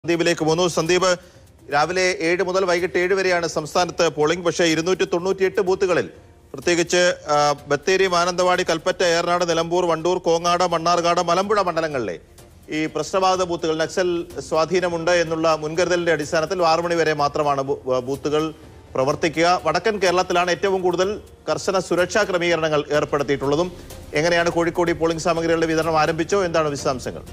സന്ദീപിലേക്ക് പോന്നു സന്ദീപ് രാവിലെ ഏഴ് മുതൽ വൈകിട്ട് ഏഴ് വരെയാണ് സംസ്ഥാനത്ത് പോളിംഗ് പക്ഷേ ഇരുന്നൂറ്റി തൊണ്ണൂറ്റിയെട്ട് ബൂത്തുകളിൽ പ്രത്യേകിച്ച് ആ, ബത്തേരി മാനന്തവാടി കൽപ്പറ്റ ഏറനാട് നിലമ്പൂർ വണ്ടൂർ കോങ്ങാട് മണ്ണാർക്കാട് മലമ്പുഴ മണ്ഡലങ്ങളിലെ ഈ പ്രശ്നബാധിത ബൂത്തുകൾ നക്സൽ സ്വാധീനമുണ്ട് എന്നുള്ള മുൻകരുതലിന്റെ അടിസ്ഥാനത്തിൽ ആറു മണി വരെ മാത്രമാണ് ബൂ- ബൂത്തുകൾ പ്രവർത്തിക്കുക വടക്കൻ കേരളത്തിലാണ് ഏറ്റവും കൂടുതൽ കർശന സുരക്ഷാ ക്രമീകരണങ്ങൾ ഏർപ്പെടുത്തിയിട്ടുള്ളതും എങ്ങനെയാണ് കോഴിക്കോട് ഈ പോളിംഗ് സാമഗ്രികളുടെ വിതരണം ആരംഭിച്ചോ എന്താണ് വിശദാംശങ്ങൾ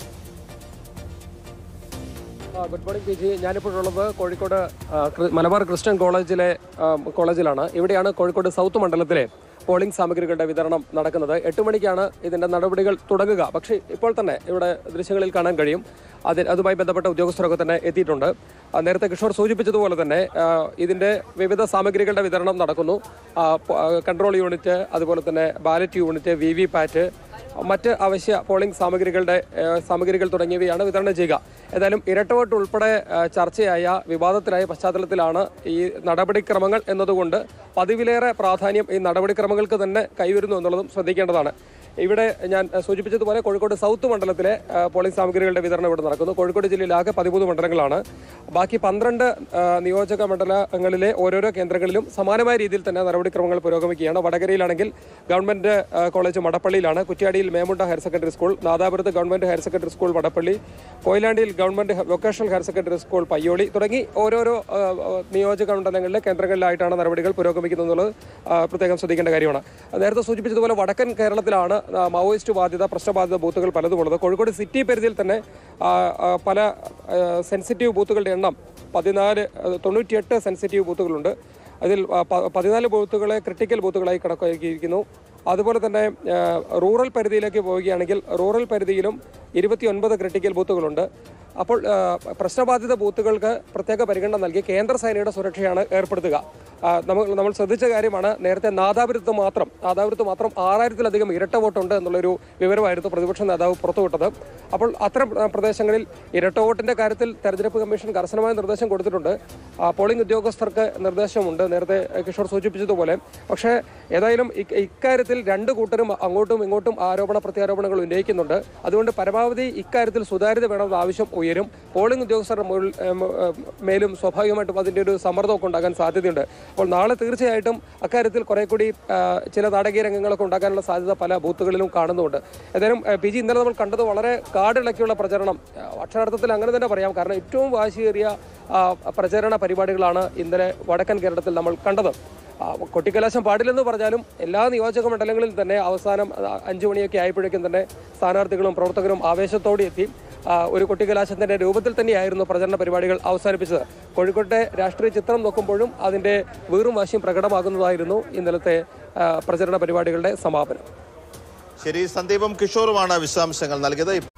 ആ, ഗുഡ് മോർണിംഗ് പി ജി ഞാനിപ്പോഴുള്ളത് കോഴിക്കോട് ആ, ക്രി- മലബാർ ക്രിസ്ത്യൻ കോളേജിലെ ആ, കോളേജിലാണ് ഇവിടെയാണ് കോഴിക്കോട് സൗത്ത് മണ്ഡലത്തിലെ പോളിംഗ് സാമഗ്രികളുടെ വിതരണം നടക്കുന്നത് എട്ട് മണിക്കാണ് ഇതിന്റെ നടപടികൾ തുടങ്ങുക പക്ഷേ ഇപ്പോൾ തന്നെ ഇവിടെ ദൃശ്യങ്ങളിൽ കാണാൻ കഴിയും അത് അതുമായി ബന്ധപ്പെട്ട ഉദ്യോഗസ്ഥരൊക്കെ തന്നെ എത്തിയിട്ടുണ്ട് ആ, നേരത്തെ കിഷോർ സൂചിപ്പിച്ചതുപോലെ തന്നെ ആ, ഇതിന്റെ വിവിധ സാമഗ്രികളുടെ വിതരണം നടക്കുന്നു ആ, പ- ആ, കൺട്രോൾ യൂണിറ്റ് അതുപോലെ തന്നെ ballot unit V V PAT മറ്റ് അവശ്യ പോളിംഗ് സാമഗ്രികളുടെ ഏഹ്, സാമഗ്രികൾ തുടങ്ങിയവയാണ് വിതരണം ചെയ്യുക ഏതായാലും ഇരട്ടവോട്ട് ഉൾപ്പെടെ ഏഹ്, ചർച്ചയായ വിവാദത്തിലായ പശ്ചാത്തലത്തിലാണ് ഈ നടപടിക്രമങ്ങൾ എന്നതുകൊണ്ട് പതിവിലേറെ പ്രാധാന്യം ഈ നടപടിക്രമങ്ങൾക്ക് തന്നെ കൈവരുന്നു എന്നുള്ളതും ശ്രദ്ധിക്കേണ്ടതാണ് ഇവിടെ ഞാൻ ഏഹ്, സൂചിപ്പിച്ചതുപോലെ കോഴിക്കോട് സൗത്ത് മണ്ഡലത്തിലെ ഏഹ്, പോളിംഗ് സാമഗ്രികളുടെ വിതരണം ഇവിടെ നടക്കുന്നു കോഴിക്കോട് ജില്ലയിൽ ആകെ പതിമൂന്ന് മണ്ഡലങ്ങളാണ് ബാക്കി പന്ത്രണ്ട് ഏഹ്, നിയോജക മണ്ഡലങ്ങളിലെ ഓരോരോ കേന്ദ്രങ്ങളിലും സമാനമായ രീതിയിൽ തന്നെ നടപടിക്രമങ്ങൾ പുരോഗമിക്കുകയാണ് വടകരയിലാണെങ്കിൽ ഗവൺമെന്റ് ഏഹ്, കോളേജ് മടപ്പള്ളിയിലാണ് കുറ്റ്യാടിയിൽ മേമുണ്ട ഹയർ സെക്കൻഡറി സ്കൂൾ നാദാപുരത്ത് government higher secondary school Vadappalli കൊയിലാണ്ടിയിൽ ഗവൺമെന്റ് ഹ- vocational higher secondary school Payyoli തുടങ്ങി ഓരോരോ ഏഹ്, ഏഹ്, നിയോജക മണ്ഡലങ്ങളിലെ കേന്ദ്രങ്ങളിലായിട്ടാണ് നടപടികൾ പുരോഗമിക്കുന്നത് എന്നുള്ളത് ആ, പ്രത്യേകം ശ്രദ്ധിക്കേണ്ട കാര്യമാണ് നേരത്തെ സൂചിപ്പിച്ചതുപോലെ വടക്കൻ കേരളത്തിലാണ് ആ, മാവോയിസ്റ്റ് ബാധിത പ്രശ്നബാധിത ബൂത്തുകൾ പലതുമുള്ളത് കോഴിക്കോട് സിറ്റി പരിധിയിൽ തന്നെ ആ, ആ, പല ആ, സെൻസിറ്റീവ് ബൂത്തുകളുടെ എണ്ണം പതിനാല് ആ, തൊണ്ണൂറ്റിയെട്ട് സെൻസിറ്റീവ് ബൂത്തുകളുണ്ട് അതിൽ ആ, പ- പതിനാല് ബൂത്തുകളെ ക്രിട്ടിക്കൽ ബൂത്തുകളായി കണക്കാക്കിയിരിക്കുന്നു അതുപോലെ തന്നെ ആ, റൂറൽ പരിധിയിലേക്ക് പോവുകയാണെങ്കിൽ റൂറൽ പരിധിയിലും ഇരുപത്തിയൊൻപത് ക്രിട്ടിക്കൽ ബൂത്തുകളുണ്ട് അപ്പോൾ ആ, പ്രശ്നബാധിത ബൂത്തുകൾക്ക് പ്രത്യേക പരിഗണന നൽകി കേന്ദ്ര സേനയുടെ സുരക്ഷയാണ് ഏർപ്പെടുത്തുക ആ, നമ്മൾ നമ്മൾ ശ്രദ്ധിച്ച കാര്യമാണ് നേരത്തെ നാദാപുരത്ത് മാത്രം നാദാപുരത്ത് മാത്രം ആറായിരത്തിലധികം ഇരട്ട വോട്ടുണ്ട് എന്നുള്ളൊരു വിവരമായിരുന്നു പ്രതിപക്ഷ നേതാവ് പുറത്തുവിട്ടത് അപ്പോൾ അത്തരം ആ, പ്രദേശങ്ങളിൽ ഇരട്ട വോട്ടിന്റെ കാര്യത്തിൽ തെരഞ്ഞെടുപ്പ് കമ്മീഷൻ കർശനമായ നിർദ്ദേശം കൊടുത്തിട്ടുണ്ട് ആ, പോളിംഗ് ഉദ്യോഗസ്ഥർക്ക് നിർദ്ദേശമുണ്ട് നേരത്തെ കിഷോർ സൂചിപ്പിച്ചതുപോലെ പക്ഷേ ഏതായാലും ഇ- ഇക്കാര്യത്തിൽ രണ്ട് കൂട്ടരും അങ്ങോട്ടും ഇങ്ങോട്ടും ആരോപണ പ്രത്യാരോപണങ്ങൾ ഉന്നയിക്കുന്നുണ്ട് അതുകൊണ്ട് പരമാവധി ഇക്കാര്യത്തിൽ സുതാര്യത വേണമെന്ന ആവശ്യം ഉയരും പോളിംഗ് ഉദ്യോഗസ്ഥരുടെ മുകളിൽ, ഏം, ഏം, മേലും സ്വാഭാവികമായിട്ടും അതിൻ്റെ ഒരു സമ്മർദ്ദമൊക്കെ ഉണ്ടാകാൻ സാധ്യതയുണ്ട് അപ്പോൾ നാളെ തീർച്ചയായിട്ടും അക്കാര്യത്തിൽ കുറെ കൂടി ആ, ചില നാടകീയ രംഗങ്ങളൊക്കെ ഉണ്ടാക്കാനുള്ള സാധ്യത പല ബൂത്തുകളിലും കാണുന്നുണ്ട് ഏതായാലും ആ, പി ജി ഇന്നലെ നമ്മൾ കണ്ടത് വളരെ കാടിളക്കിയുള്ള പ്രചരണം ആ, അക്ഷരാർത്ഥത്തിൽ അങ്ങനെ തന്നെ പറയാം കാരണം ഏറ്റവും വാശിയേറിയ ആ, പ്രചരണ പരിപാടികളാണ് ഇന്നലെ വടക്കൻ കേരളത്തിൽ നമ്മൾ കണ്ടത് ആ, കൊട്ടിക്കലാശം പാടില്ലെന്ന് പറഞ്ഞാലും എല്ലാ നിയോജക മണ്ഡലങ്ങളിൽ തന്നെ അവസാനം ആ, അഞ്ചു മണിയൊക്കെ ആയപ്പോഴേക്കും തന്നെ സ്ഥാനാർത്ഥികളും പ്രവർത്തകരും ആവേശത്തോടെ എത്തി ആ, ഒരു കൊട്ടിക്കലാശത്തിന്റെ രൂപത്തിൽ തന്നെയായിരുന്നു പ്രചരണ പരിപാടികൾ അവസാനിപ്പിച്ചത് കോഴിക്കോട്ടെ രാഷ്ട്രീയ ചിത്രം നോക്കുമ്പോഴും അതിന്റെ വീറും വാശിയും പ്രകടമാകുന്നതായിരുന്നു ഇന്നലത്തെ ആ, പ്രചരണ പരിപാടികളുടെ സമാപനം ശരി സന്ദീപും കിഷോറുമാണ് വിശദാംശങ്ങൾ നൽകിയത്